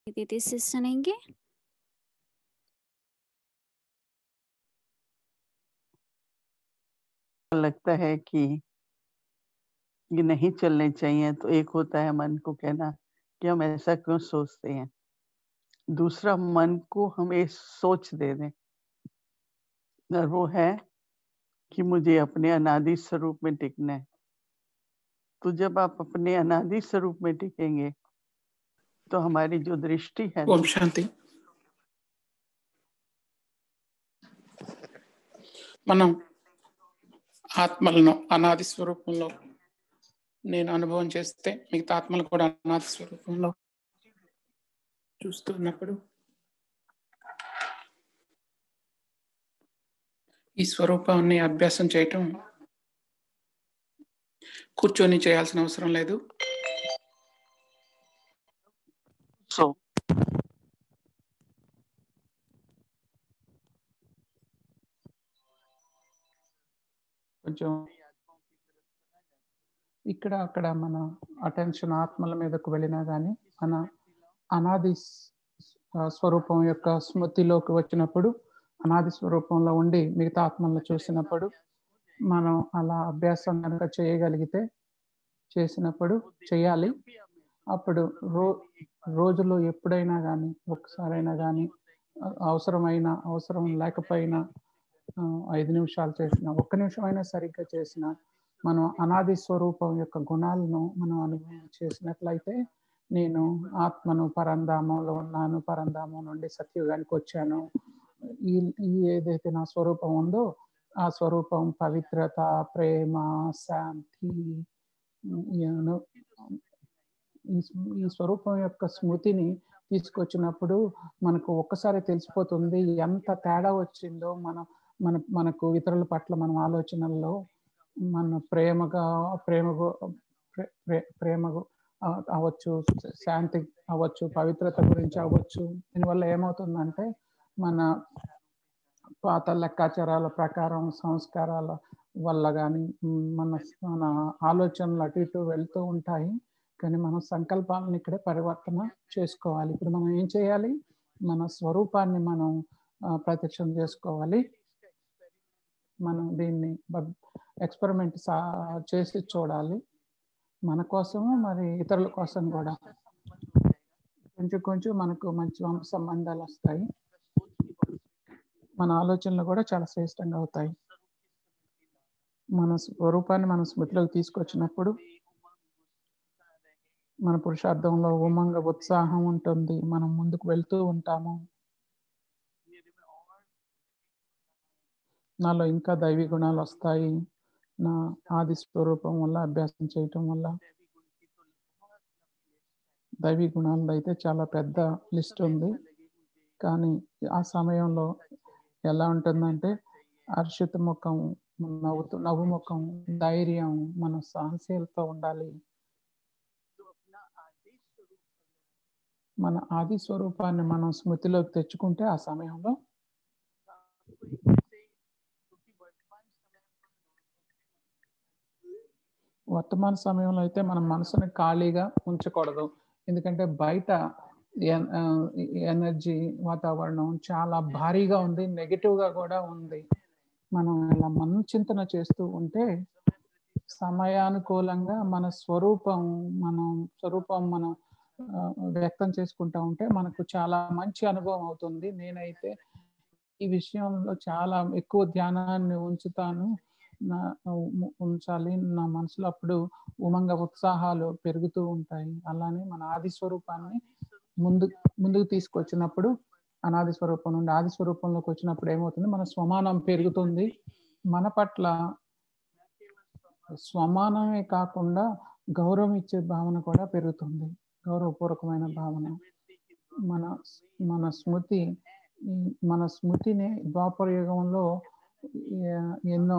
दीदी से सुनेंगे लगता है कि ये नहीं चलने चाहिए तो एक होता है मन को कहना कि हम ऐसा क्यों सोचते हैं दूसरा मन को हम एक सोच दे दें और वो है कि मुझे अपने अनादि स्वरूप में टिकना है तो जब आप अपने अनादि स्वरूप में टिकेंगे तो हमारी जो दृष्टि है ఓం శాంతి మనం ఆత్మలను అనాది స్వరూపంలో నేను అనుభవం చేస్తే మిగతా ఆత్మలు కూడా అనాది స్వరూపంలో చూస్తున్నప్పుడు ఈ స్వరూపాన్ని అభ్యాసం చేయటం కూర్చొని చేయాల్సిన అవసరం లేదు సో కొంచెం ఇక్కడ అక్కడ మన అటెన్షన్ ఆత్మల మీదకు వెళ్ళినా కానీ మన అనాది స్- ఆ, స్వరూపం యొక్క స్మృతిలోకి వచ్చినప్పుడు అనాది స్వరూపంలో ఉండి మిగతా ఆత్మలను చూసినప్పుడు మనం అలా అభ్యాసం కనుక చేయగలిగితే చేసినప్పుడు చేయాలి అప్పుడు రో రోజులో ఎప్పుడైనా కానీ ఒకసారైనా కానీ అవసరమైన అవసరం లేకపోయినా ఆ, ఐదు నిమిషాలు చేసిన ఒక్క నిమిషం అయినా సరిగ్గా చేసిన మనం అనాది స్వరూపం యొక్క గుణాలను మనం అనుభవం చేసినట్లయితే నేను ఆత్మను పరంధామంలో ఉన్నాను పరంధామం నుండి సత్యుగానికి వచ్చాను ఈ ఈ ఏదైతే నా స్వరూపం ఉందో ఆ స్వరూపం పవిత్రత ప్రేమ శాంతి you ఈ స్మ- ఈ స్వరూపం యొక్క స్మృతిని తీసుకొచ్చినప్పుడు మనకు ఒక్కసారి తెలిసిపోతుంది ఎంత తేడా వచ్చిందో మన మన మనకు ఇతరుల పట్ల మనం ఆలోచనల్లో మన ప్రేమగా ప్రేమ ప్రే- ప్రే- ప్రేమ అవ- అవ్వచ్చు శాంతి అవ్వచ్చు పవిత్రత గురించి అవ్వచ్చు దీనివల్ల ఏమవుతుందంటే మన పాత లెక్కాచారాల ప్రకారం సంస్కారాల వల్ల కానీ మన మన ఆలోచనలు అటు ఇటు వెళ్తూ ఉంటాయి కానీ మన సంకల్పాలను ఇక్కడే పరివర్తన చేసుకోవాలి ఇప్పుడు మనం ఏం చేయాలి మన స్వరూపాన్ని మనం ఆ, ప్రత్యక్షం చేసుకోవాలి మనం దీన్ని ఎక్స్పెరిమెంట్ చేసి చూడాలి మన కోసము మరి ఇతరుల కోసం కూడా కొంచెం కొంచెం మనకు మంచి సంబంధాలు వస్తాయి మన ఆలోచనలు కూడా చాలా శ్రేష్టంగా అవుతాయి మన స్వరూపాన్ని మన స్మృతిలోకి తీసుకొచ్చినప్పుడు మన పురుషార్థంలో ఉమంగ ఉత్సాహం ఉంటుంది మనం ముందుకు వెళ్తూ ఉంటాము నాలో ఇంకా దైవీ గుణాలు వస్తాయి నా ఆది స్వరూపం వల్ల అభ్యాసం చేయటం వల్ల దైవీ గుణాలు అయితే చాలా పెద్ద లిస్ట్ ఉంది కానీ ఆ సమయంలో ఎలా ఉంటుందంటే హర్షిత ముఖం నవ్వుతూ నవ్వు ముఖం ధైర్యం మన సహనశీలతో ఉండాలి మన ఆది స్వరూపాన్ని మనం స్మృతిలోకి తెచ్చుకుంటే ఆ సమయంలో వర్తమాన సమయంలో అయితే మనం మనసుని ఖాళీగా ఉంచకూడదు ఎందుకంటే బయట ఎన్- ఆ, ఎనర్జీ వాతావరణం చాలా భారీగా ఉంది నెగిటివ్ గా కూడా ఉంది మనం ఇలా మన చింతన చేస్తూ ఉంటే సమయానుకూలంగా మన స్వరూపం మనం స్వరూపం మనం ఆ, వ్యక్తం చేసుకుంటా ఉంటే మనకు చాలా మంచి అనుభవం అవుతుంది నేనైతే ఈ విషయంలో చాలా ఎక్కువ ధ్యానాన్ని ఉంచుతాను నా ఉ- ఉంచాలి నా మనసులో అప్పుడు ఉమంగ ఉత్సాహాలు పెరుగుతూ ఉంటాయి అలానే మన ఆది స్వరూపాన్ని ముందు ముందుకు తీసుకొచ్చినప్పుడు అనాది స్వరూపం నుండి ఆది స్వరూపంలోకి వచ్చినప్పుడు ఏమవుతుంది మన స్వమానం పెరుగుతుంది మన పట్ల స్వమానమే కాకుండా గౌరవం ఇచ్చే భావన కూడా పెరుగుతుంది గౌరవపూర్వకమైన భావన మన మన స్మృతి ఈ మన స్మృతిని ద్వాపర యుగంలో ఎ- ఎన్నో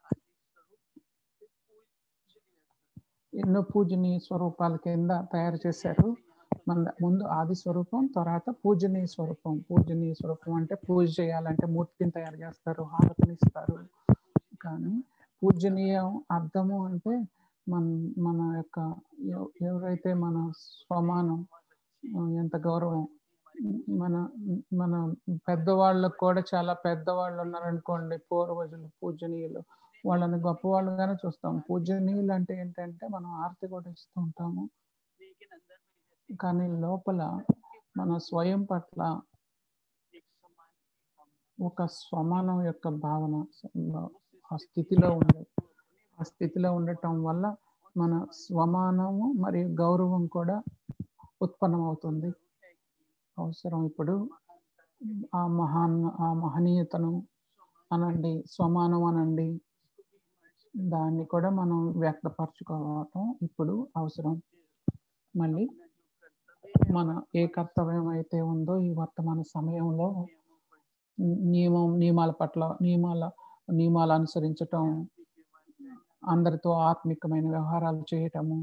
ఎన్నో పూజనీయ స్వరూపాల కింద తయారు చేశారు మన ముందు ఆది స్వరూపం తర్వాత పూజనీయ స్వరూపం పూజనీయ స్వరూపం అంటే పూజ చేయాలంటే మూర్తిని తయారు చేస్తారు హారతిని ఇస్తారు కానీ పూజనీయం అర్థము అంటే మన మన యొక్క ఎవ- ఎవరైతే మన స్వమానం ఆ, ఎంత గౌరవం మన మన పెద్దవాళ్ళకు కూడా చాలా పెద్దవాళ్ళు ఉన్నారనుకోండి పూర్వజులు పూజనీయులు వాళ్ళని గొప్పవాళ్ళుగానే చూస్తాం పూజనీయులు అంటే ఏంటంటే మనం ఆర్తి కూడా ఇస్తూ ఉంటాము लेकिन अंदर में जैसे కానీ లోపల మన స్వయం పట్ల एक समान ఒక స్వమానం యొక్క భావన ఆ స్థితిలో ఉండే ఆ స్థితిలో ఉండటం వల్ల మన స్వమానము మరియు గౌరవం కూడా ఉత్పన్నమవుతుంది అవసరం ఇప్పుడు ఆ మహాన్ ఆ మహనీయతను అనండి స్వమానం అనండి దాన్ని కూడా మనం వ్యక్తపరచుకోవటం ఇప్పుడు అవసరం మళ్ళీ మన ఏ కర్తవ్యం అయితే ఉందో ఈ వర్తమాన సమయంలో నియమం నియమాల పట్ల నియమాల నియమాలు అనుసరించటం అందరితో ఆత్మికమైన వ్యవహారాలు చేయటము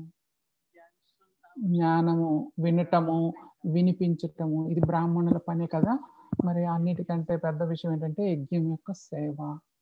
జ్ఞానము వినటము వినిపించటము ఇది బ్రాహ్మణుల పని కదా మరి అన్నిటికంటే పెద్ద విషయం ఏంటంటే యజ్ఞం యొక్క సేవ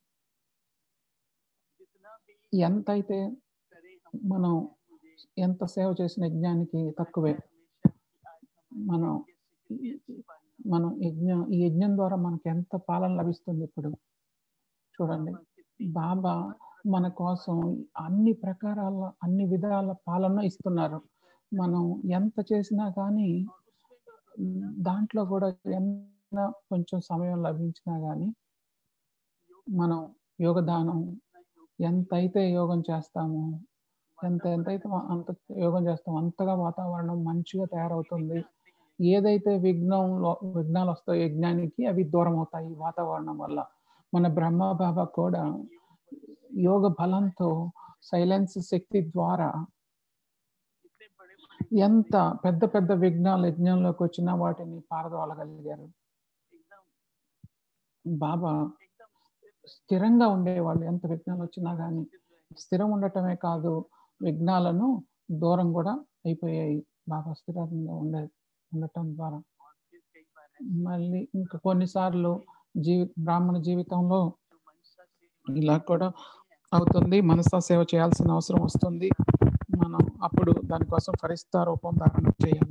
जितना भी ఎంతైతే करें हम మనం ఎంత సేవ చేసిన యజ్ఞానికి తక్కువే మనం మనం యజ్ఞం ఈ యజ్ఞం ద్వారా మనకి ఎంత పాలన లభిస్తుంది ఇప్పుడు చూడండి బాబా మన కోసం అన్ని ప్రకారాల అన్ని విధాల పాలన ఇస్తున్నారు మనం ఎంత చేసినా కానీ దాంట్లో కూడా ఎంత కొంచెం సమయం లభించినా కానీ మనం యోగదానం ఎంతైతే యోగం చేస్తామో ఎంత ఎంతైతే అంత యోగం చేస్తాం అంతగా వాతావరణం మంచిగా తయారవుతుంది ఏదైతే విఘ్నంలో విఘ్నాలు వస్తాయో యజ్ఞానికి అవి దూరం అవుతాయి ఈ వాతావరణం వల్ల మన బ్రహ్మ బాబా కూడా యోగ బలంతో సైలెన్స్ శక్తి ద్వారా कितने बड़े बड़े ఎంత పెద్ద పెద్ద విఘ్నాలు యజ్ఞంలోకి వచ్చినా వాటిని పారదోలగలిగారు एकदम బాబా एकदम స్థిరంగా ఉండేవాళ్ళు ఎంత విఘ్నాలు వచ్చినా కానీ స్థిరం ఉండటమే కాదు విఘ్నాలను దూరం కూడా అయిపోయాయి బాబా స్థిరంగా ఉండే ఉండటం ద్వారా और फिर कई बार మళ్ళీ ఇంకా కొన్నిసార్లు జీవి బ్రాహ్మణ జీవితంలో जो मनसा से ఇలా కూడా అవుతుంది మనసా సేవ చేయాల్సిన అవసరం వస్తుంది మనం అప్పుడు దానికోసం ఫరిస్తా రూపం ధారణ చేయాలి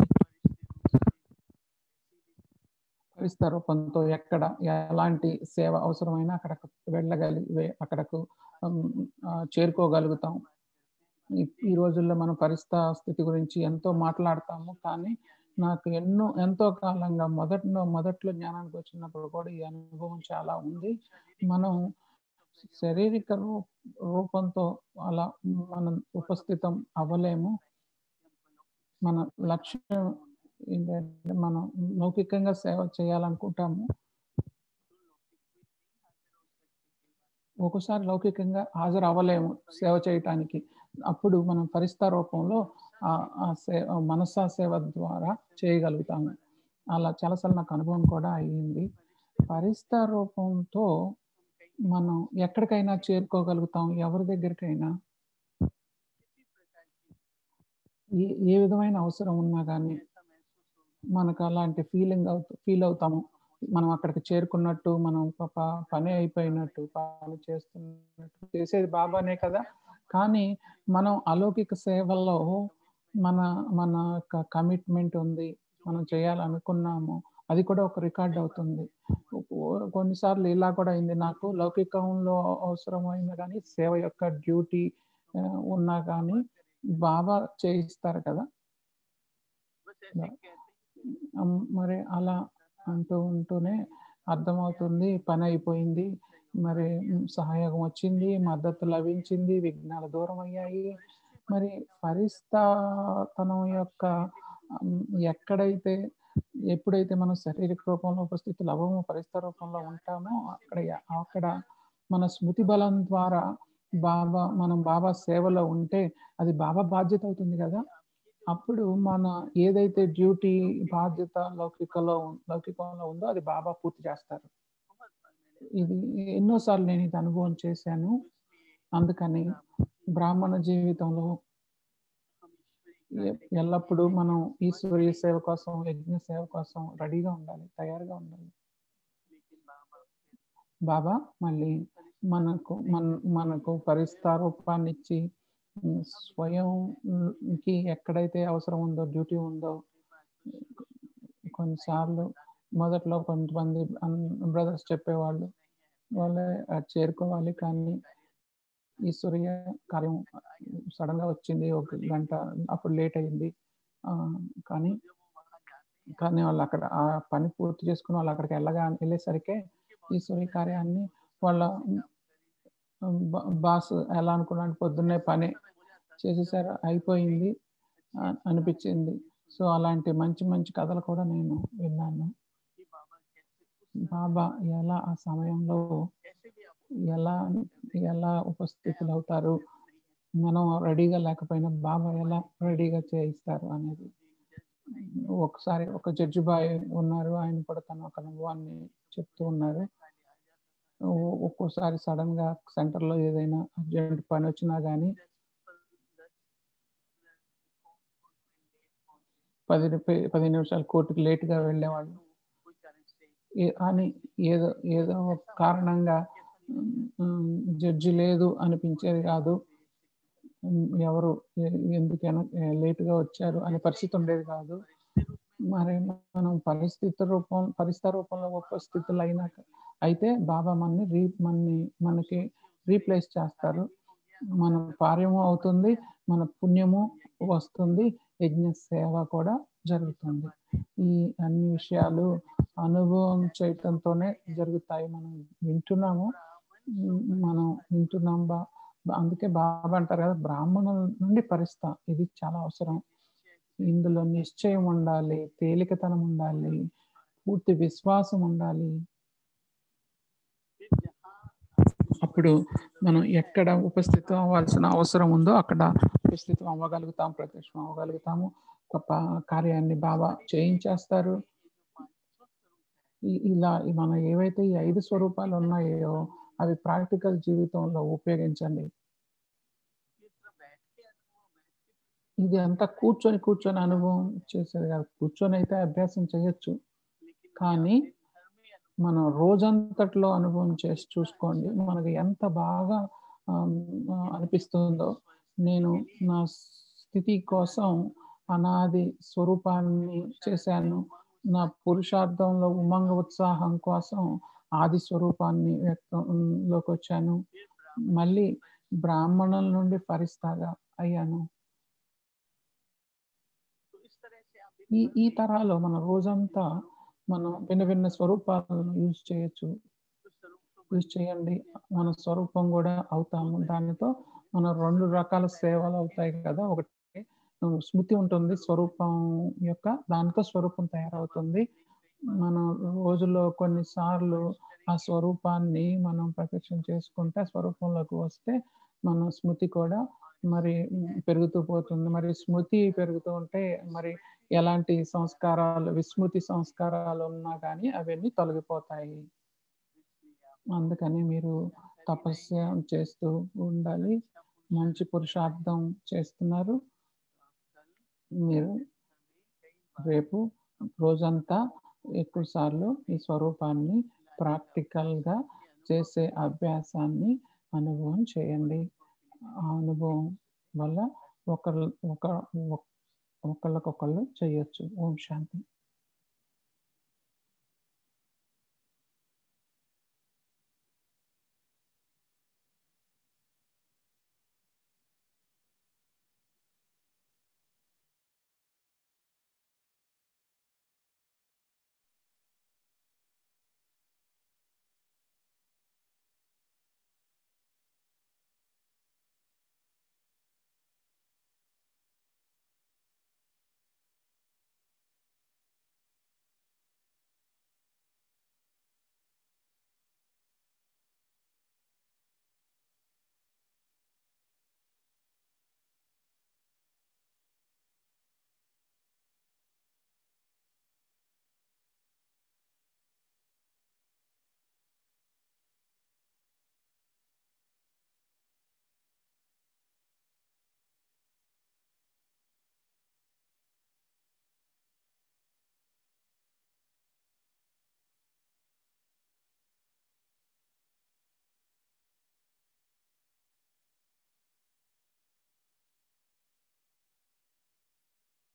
ఫరిస్తా రూపంతో ఎక్కడ ఎలాంటి సేవ అవసరమైనా అక్కడకు వెళ్ళగలి వే- అక్కడకు ఉమ్, ఆ, చేరుకోగలుగుతాం ఈ- ఈ రోజుల్లో మనం పరిస్థిత స్థితి గురించి ఎంతో మాట్లాడతాము కానీ నాకు ఎన్నో ఎంతో కాలంగా మొదట్లో మొదట్లో జ్ఞానానికి వచ్చినప్పుడు కూడా ఈ అనుభవం చాలా ఉంది మనం శారీరక రూ- రూపంతో అలా మనం ఉపస్థితం అవ్వలేము మన లక్ష్యం ఏంటంటే మనం లౌకికంగా సేవ చేయాలనుకుంటాము ఒక్కోసారి లౌకికంగా హాజరు అవ్వలేము సేవ చేయటానికి అప్పుడు మనం పరిస్థిత రూపంలో ఆ ఆ సే మనసా సేవ ద్వారా చేయగలుగుతాము అలా చాలాసార్లు నాకు అనుభవం కూడా అయ్యింది పరిస్థిత రూపంతో మనం ఎక్కడికైనా చేరుకోగలుగుతాం ఎవరి దగ్గరికైనా ఏ ఏ విధమైన అవసరం ఉన్నా కానీ మనకు అలాంటి ఫీలింగ్ అవుతూ ఫీల్ అవుతాము మనం అక్కడికి చేరుకున్నట్టు మనం ఒక ప- పని అయిపోయినట్టు పని చేస్తున్నట్టు చేసేది బాబానే కదా కానీ మనం అలౌకిక సేవల్లో మన మన యొక్క కమిట్మెంట్ ఉంది మనం చేయాలనుకున్నాము అది కూడా ఒక రికార్డ్ అవుతుంది ఓ- కొన్నిసార్లు ఇలా కూడా అయింది నాకు లౌకికంలో అవసరమైన కానీ సేవ యొక్క డ్యూటీ ఉన్నా కానీ బాబా చేయిస్తారు కదా बस ऐसे कहते हैं అమ్, మరి అలా అంటూ ఉంటూనే అర్థమవుతుంది పని అయిపోయింది మరి ఉమ్, సహాయం వచ్చింది మద్దతు లభించింది విఘ్నాలు దూరం అయ్యాయి మరి పరిస్థాతనం యొక్క ఉమ్, ఎక్కడైతే ఎప్పుడైతే మనం శారీరక రూపంలో ఉపస్థితులు అవ్వమో పరిస్థితి రూపంలో ఉంటామో అక్కడ అక్కడ మన స్మృతి బలం ద్వారా బాబా మనం బాబా సేవలో ఉంటే అది బాబా బాధ్యత అవుతుంది కదా అప్పుడు మన ఏదైతే డ్యూటీ బాధ్యత లౌకికలో లౌకికంలో ఉందో అది బాబా పూర్తి చేస్తారు ఇది ఎన్నోసార్లు నేను ఇది అనుభవం చేశాను అందుకని బ్రాహ్మణ జీవితంలో ఎ- ఎల్లప్పుడూ మనం ఈశ్వరీయ సేవ కోసం యజ్ఞ సేవ కోసం రెడీగా ఉండాలి తయారుగా ఉండాలి लेकिन बाबा బాబా మళ్ళీ మనకు మన మనకు పరిస్థారూపాన్ని ఇచ్చి ఉమ్, స్వయంకి ఎక్కడైతే అవసరం ఉందో డ్యూటీ ఉందో కొన్నిసార్లు మొదట్లో కొంతమంది బ్రదర్స్ చెప్పేవాళ్ళు వాళ్ళే అది చేరుకోవాలి కానీ ఈశ్వరీయ కార్యం సడన్ గా వచ్చింది ఒక గంట అప్పుడు లేట్ అయింది ఆ, కానీ కానీ వాళ్ళు అక్కడ ఆ పని పూర్తి చేసుకుని వాళ్ళు అక్కడికి వెళ్ళగా వెళ్ళేసరికి ఈశ్వరీయ కార్యాన్ని వాళ్ళ బా- బాస్ ఎలా అనుకున్నాడు పొద్దున్నే పని చేసేసారు అయిపోయింది ఆ- అనిపించింది సో అలాంటి మంచి మంచి కథలు కూడా నేను విన్నాను బాబా ఎలా ఆ సమయంలో ఎలా ఎలా ఉపస్థితులు అవుతారు మనం రెడీగా లేకపోయినా బాబా ఎలా రెడీగా చేయిస్తారు అనేది ఒకసారి ఒక జడ్జి బాయ్ ఉన్నారు ఆయన కూడా తన ఒక అనుభవాన్ని చెప్తూ ఉన్నారు ఒ- ఒక్కోసారి సడన్ గా సెంటర్ లో ఏదైనా అర్జెంట్ పని వచ్చినా గానీ పది నిపి- పది నిమిషాలు కోర్టుకు లేట్ గా వెళ్ళేవాళ్ళు ఏ- అని ఏదో ఏదో ఒక కారణంగా ఉమ్, జడ్జి లేదు అనిపించేది కాదు ఉమ్, ఎవరు ఎ- ఎందుకైనా లేటుగా వచ్చారు అనే పరిస్థితి ఉండేది కాదు మరి మనం పరిస్థితి రూపం పరిస్థితి రూపంలో ఉపస్థితులు అయినాక అయితే బాబా మనని రీ మనని మనకి రీప్లేస్ చేస్తారు మన కార్యము అవుతుంది మన పుణ్యము వస్తుంది యజ్ఞ సేవ కూడా జరుగుతుంది ఈ అన్ని విషయాలు అనుభవం చేయటంతోనే జరుగుతాయి మనం వింటున్నాము ఉమ్, మనం వింటున్నాం బా అందుకే బాబా అంటారు కదా బ్రాహ్మణుల నుండి పరిస్థ ఇది చాలా అవసరం ఇందులో నిశ్చయం ఉండాలి తేలికతనం ఉండాలి పూర్తి విశ్వాసం ఉండాలి అప్పుడు మనం ఎక్కడ ఉపస్థితం అవ్వాల్సిన అవసరం ఉందో అక్కడ ఉపస్థితం అవ్వగలుగుతాం ప్రత్యక్షం అవ్వగలుగుతాము గొప్ప కార్యాన్ని బాబా చేయించేస్తారు ఈ- ఇలా ఈ మన ఏవైతే ఈ ఐదు స్వరూపాలు ఉన్నాయో అవి ప్రాక్టికల్ జీవితంలో ఉపయోగించండి ఇది అంతా కూర్చొని కూర్చొని అనుభవం చేసేది కాదు కూర్చొని అయితే అభ్యాసం చేయొచ్చు కానీ మనం రోజంతట్లో అనుభవం చేసి చూసుకోండి మనకి ఎంత బాగా ఆమ్, ఆ, అనిపిస్తుందో నేను నా స్థితి కోసం అనాది స్వరూపాన్ని చేశాను నా పురుషార్థంలో ఉమంగ ఉత్సాహం కోసం ఆది స్వరూపాన్ని వ్యక్తంలోకి వచ్చాను మళ్ళీ బ్రాహ్మణుల నుండి పరిస్తాగా అయ్యాను ఈ ఈ తరాలో మన రోజంతా మనం భిన్న భిన్న స్వరూపాలను యూజ్ చేయొచ్చు యూజ్ చేయండి మన స్వరూపం కూడా అవుతాము దానితో మన రెండు రకాల సేవలు అవుతాయి కదా ఒకటి ఉమ్, స్మృతి ఉంటుంది స్వరూపం యొక్క దాంతో స్వరూపం తయారవుతుంది మనం రోజులో కొన్నిసార్లు ఆ స్వరూపాన్ని మనం ప్రత్యక్షం చేసుకుంటే ఆ స్వరూపంలోకి వస్తే మన స్మృతి కూడా మరి ఉమ్, పెరుగుతూ పోతుంది మరి స్మృతి పెరుగుతూ ఉంటే మరి ఎలాంటి సంస్కారాలు విస్మృతి సంస్కారాలు ఉన్నా కానీ అవన్నీ తొలగిపోతాయి అందుకని మీరు తపస్సు చేస్తూ ఉండాలి మంచి పురుషార్థం చేస్తున్నారు మీరు రేపు రోజంతా ఎక్కువ సార్లు ఈ స్వరూపాన్ని ప్రాక్టికల్ గా చేసే అభ్యాసాన్ని అనుభవం చేయండి ఆ అనుభవం వల్ల ఒకరు ఒక ఒకళ్ళకొకళ్ళు చేయొచ్చు ఓం శాంతి